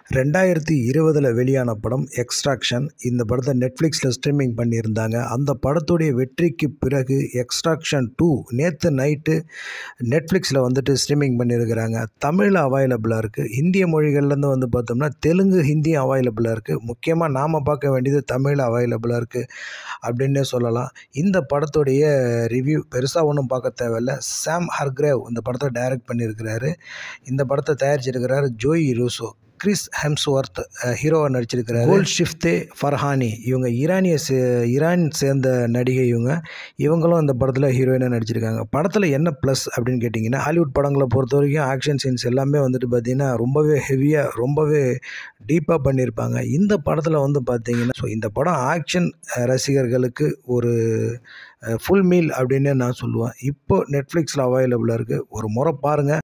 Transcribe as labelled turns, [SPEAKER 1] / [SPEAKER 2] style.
[SPEAKER 1] ரெண்டாயிரத்தி இருபதில் வெளியான படம் எக்ஸ்ட்ராக்ஷன் இந்த படத்தை நெட்ஃப்ளிக்ஸில் ஸ்ட்ரீமிங் பண்ணியிருந்தாங்க அந்த படத்துடைய வெற்றிக்கு பிறகு எக்ஸ்ட்ராக்ஷன் டூ நேற்று நைட்டு நெட்ஃப்ளிக்ஸில் வந்துட்டு ஸ்ட்ரீமிங் பண்ணியிருக்கிறாங்க தமிழில் அவைலபிளாக இருக்குது இந்திய மொழிகள்லேருந்து வந்து பார்த்தோம்னா தெலுங்கு ஹிந்தி அவைலபிளாக இருக்குது முக்கியமாக நாம் பார்க்க வேண்டியது தமிழில் அவைலபிளாக இருக்குது அப்படின்னே சொல்லலாம் இந்த படத்துடைய ரிவ்யூ பெருசாக ஒன்றும் பார்க்க தேவையில்ல சாம் ஹர்க்ரேவ் இந்த படத்தை டைரக்ட் பண்ணியிருக்கிறாரு இந்த படத்தை தயாரிச்சிருக்கிறாரு ஜோய் ரூசோ கிறிஸ் ஹெம்ஸ்வர்த் ஹீரோவாக நடிச்சிருக்கிறாரு கோல் ஷிஃப்தே ஃபர்ஹானி இவங்க ஈரானிய சே ஈரான் சேர்ந்த நடிகை இவங்க இவங்களும் இந்த படத்தில் ஹீரோயினாக நடிச்சிருக்காங்க படத்தில் என்ன ப்ளஸ் அப்படின்னு கேட்டிங்கன்னா ஹாலிவுட் படங்களை பொறுத்த வரைக்கும் ஆக்ஷன் சீன்ஸ் எல்லாமே வந்துட்டு பார்த்திங்கன்னா ரொம்பவே ஹெவியாக ரொம்பவே டீப்பாக பண்ணியிருப்பாங்க இந்த படத்தில் வந்து பார்த்திங்கன்னா ஸோ இந்த படம் ஆக்ஷன் ரசிகர்களுக்கு ஒரு ஃபுல் மீல் அப்படின்னு நான் சொல்லுவேன் இப்போ நெட்ஃப்ளிக்ஸில் அவைலபிளாக இருக்குது ஒரு முறை பாருங்கள்